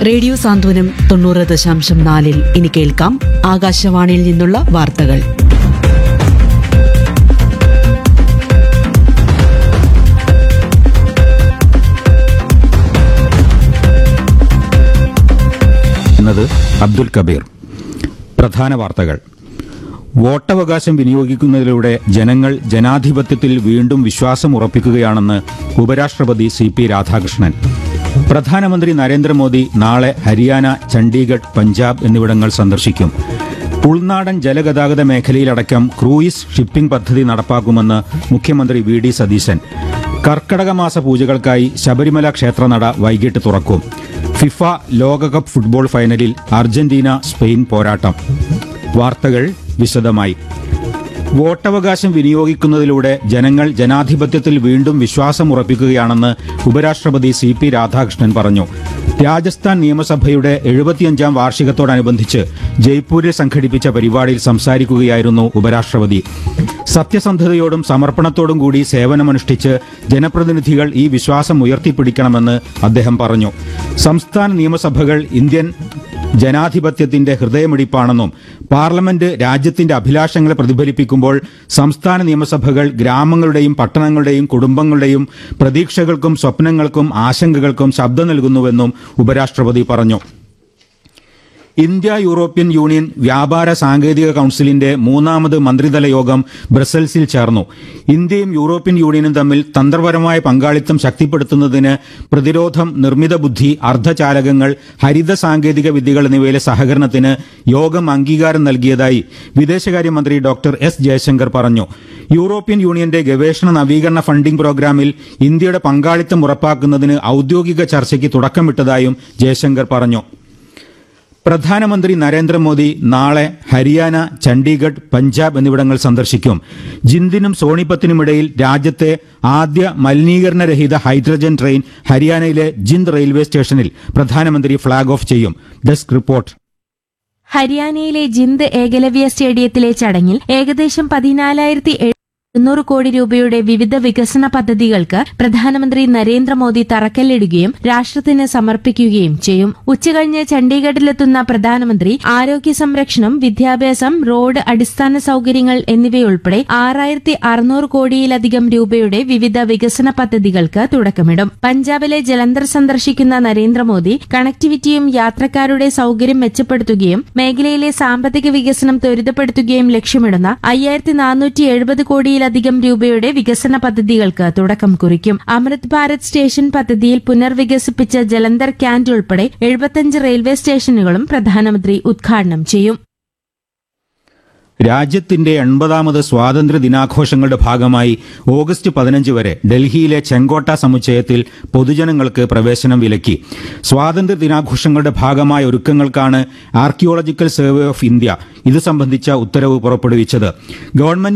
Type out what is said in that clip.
radio സാന്ത്വനം തൊണ്ണൂറ് ദശാംശം നാലിൽ ഇനി കേൾക്കാം ആകാശവാണിയിൽ നിന്നുള്ള വാർത്തകൾ എന്നത് അബ്ദുൽ കബീർ പ്രധാന വാർത്തകൾ വോട്ടവകാശം വിനിയോഗിക്കുന്നതിലൂടെ ജനങ്ങൾ ജനാധിപത്യത്തിൽ വീണ്ടും വിശ്വാസം ഉറപ്പിക്കുകയാണെന്ന് ഉപരാഷ്ട്രപതി സി പി രാധാകൃഷ്ണൻ പ്രധാനമന്ത്രി നരേന്ദ്രമോദി നാളെ ഹരിയാന ചണ്ഡീഗഡ് പഞ്ചാബ് എന്നിവിടങ്ങൾ സന്ദർശിക്കും ഉൾനാടൻ ജലഗതാഗത മേഖലയിലടക്കം ക്രൂയിസ് ഷിപ്പിംഗ് പദ്ധതി നടപ്പാക്കുമെന്ന് മുഖ്യമന്ത്രി വി ഡി സതീശൻ കർക്കടക മാസ പൂജകൾക്കായി ശബരിമല ക്ഷേത്രനട വൈകിട്ട് തുറക്കും ഫിഫ ലോകകപ്പ് ഫുട്ബോൾ ഫൈനലിൽ അർജന്റീന സ്പെയിൻ പോരാട്ടം വാർത്തകൾ വിശദമായി വോട്ടവകാശം വിനിയോഗിക്കുന്നതിലൂടെ ജനങ്ങൾ ജനാധിപത്യത്തിൽ വീണ്ടും വിശ്വാസം ഉറപ്പിക്കുകയാണെന്ന് ഉപരാഷ്ട്രപതി സി പി രാധാകൃഷ്ണൻ പറഞ്ഞു രാജസ്ഥാൻ നിയമസഭയുടെ എഴുപത്തിയഞ്ചാം വാർഷികത്തോടനുബന്ധിച്ച് ജയ്പൂരിൽ സംഘടിപ്പിച്ച പരിപാടിയിൽ സംസാരിക്കുകയായിരുന്നു ഉപരാഷ്ട്രപതി സത്യസന്ധതയോടും സമർപ്പണത്തോടും കൂടി സേവനമനുഷ്ഠിച്ച് ജനപ്രതിനിധികൾ ഈ വിശ്വാസം ഉയർത്തിപ്പിടിക്കണമെന്ന് അദ്ദേഹം പറഞ്ഞു സംസ്ഥാന നിയമസഭകൾ ഇന്ത്യൻ ജനാധിപത്യത്തിന്റെ ഹൃദയമിടിപ്പാണെന്നും പാർലമെന്റ് രാജ്യത്തിന്റെ അഭിലാഷങ്ങളെ പ്രതിഫലിപ്പിക്കുമ്പോൾ സംസ്ഥാന നിയമസഭകൾ ഗ്രാമങ്ങളുടെയും പട്ടണങ്ങളുടെയും കുടുംബങ്ങളുടെയും പ്രതീക്ഷകൾക്കും സ്വപ്നങ്ങൾക്കും ആശങ്കകൾക്കും ശബ്ദം നൽകുന്നുവെന്നും ഉപരാഷ്ട്രപതി പറഞ്ഞു ഇന്ത്യ യൂറോപ്യൻ യൂണിയൻ വ്യാപാര സാങ്കേതിക കൌൺസിലിന്റെ മൂന്നാമത് മന്ത്രിതല യോഗം ബ്രസൽസിൽ ചേർന്നു ഇന്ത്യയും യൂറോപ്യൻ യൂണിയനും തമ്മിൽ തന്ത്രപരമായ പങ്കാളിത്തം ശക്തിപ്പെടുത്തുന്നതിന് പ്രതിരോധം നിർമ്മിത ബുദ്ധി അർദ്ധചാലകങ്ങൾ ഹരിത സാങ്കേതിക വിദ്യകൾ എന്നിവയിലെ സഹകരണത്തിന് യോഗം അംഗീകാരം നൽകിയതായി വിദേശകാര്യമന്ത്രി ഡോക്ടർ എസ് ജയശങ്കർ പറഞ്ഞു യൂറോപ്യൻ യൂണിയന്റെ ഗവേഷണ നവീകരണ ഫണ്ടിംഗ് പ്രോഗ്രാമിൽ ഇന്ത്യയുടെ പങ്കാളിത്തം ഉറപ്പാക്കുന്നതിന് ഔദ്യോഗിക ചർച്ചയ്ക്ക് തുടക്കമിട്ടതായും ജയശങ്കർ പറഞ്ഞു പ്രധാനമന്ത്രി നരേന്ദ്രമോദി നാളെ ഹരിയാന ചണ്ഡീഗഡ് പഞ്ചാബ് എന്നിവിടങ്ങൾ സന്ദർശിക്കും ജിന്ദിനും സോണിപത്തിനുമിടയിൽ രാജ്യത്തെ ആദ്യ മലിനീകരണരഹിത ഹൈഡ്രജൻ ട്രെയിൻ ഹരിയാനയിലെ ജിന്ദ് റെയിൽവേ സ്റ്റേഷനിൽ പ്രധാനമന്ത്രി ഫ്ളാഗ് ഓഫ് ചെയ്യും ഡെസ്ക് റിപ്പോർട്ട് ഹരിയാനയിലെ ജിന്ദ് ഏകലവ്യ സ്റ്റേഡിയത്തിലെ ചടങ്ങിൽ ഏകദേശം പതിനാലായിരത്തി എഴുന്നൂറ് കോടി രൂപയുടെ വിവിധ വികസന പദ്ധതികൾക്ക് പ്രധാനമന്ത്രി നരേന്ദ്രമോദി തറക്കല്ലിടുകയും രാഷ്ട്രത്തിന് സമർപ്പിക്കുകയും ചെയ്യും ഉച്ചകഴിഞ്ഞ് ചണ്ഡീഗഡിലെത്തുന്ന പ്രധാനമന്ത്രി ആരോഗ്യ സംരക്ഷണം വിദ്യാഭ്യാസം റോഡ് അടിസ്ഥാന സൌകര്യങ്ങൾ എന്നിവയുൾപ്പെടെ ആറായിരത്തി അറുന്നൂറ് കോടിയിലധികം രൂപയുടെ വിവിധ വികസന പദ്ധതികൾക്ക് തുടക്കമിടും പഞ്ചാബിലെ ജലന്ധർ സന്ദർശിക്കുന്ന നരേന്ദ്രമോദി കണക്ടിവിറ്റിയും യാത്രക്കാരുടെ സൌകര്യം മെച്ചപ്പെടുത്തുകയും മേഖലയിലെ സാമ്പത്തിക വികസനം ത്വരിതപ്പെടുത്തുകയും ലക്ഷ്യമിടുന്ന അയ്യായിരത്തി നാനൂറ്റി എഴുപത് കോടിയിലധികം രൂപയുടെ വികസന പദ്ധതികൾക്ക് തുടക്കം കുറിക്കും അമൃത് ഭാരത് സ്റ്റേഷൻ പദ്ധതിയിൽ പുനർവികസിപ്പിച്ച ജലന്ധർ ക്യാന്റ് ഉൾപ്പെടെ എഴുപത്തിയഞ്ച് റെയിൽവേ സ്റ്റേഷനുകളും പ്രധാനമന്ത്രി ഉദ്ഘാടനം ചെയ്യും രാജ്യത്തിന്റെ എൺപതാമത് സ്വാതന്ത്ര്യ ദിനാഘോഷങ്ങളുടെ ഭാഗമായി ഓഗസ്റ്റ് പതിനഞ്ച് വരെ ഡൽഹിയിലെ ചെങ്കോട്ട സമുച്ചയത്തിൽ പൊതുജനങ്ങൾക്ക് പ്രവേശനം വിലക്കി സ്വാതന്ത്ര്യ ദിനാഘോഷങ്ങളുടെ ഭാഗമായ ഒരുക്കങ്ങൾക്കാണ് ആർക്കിയോളജിക്കൽ സർവേ ഓഫ് ഇന്ത്യ ഇത് സംബന്ധിച്ച ഉത്തരവ് പുറപ്പെടുവിച്ചത് ഗവൺമെന്റ്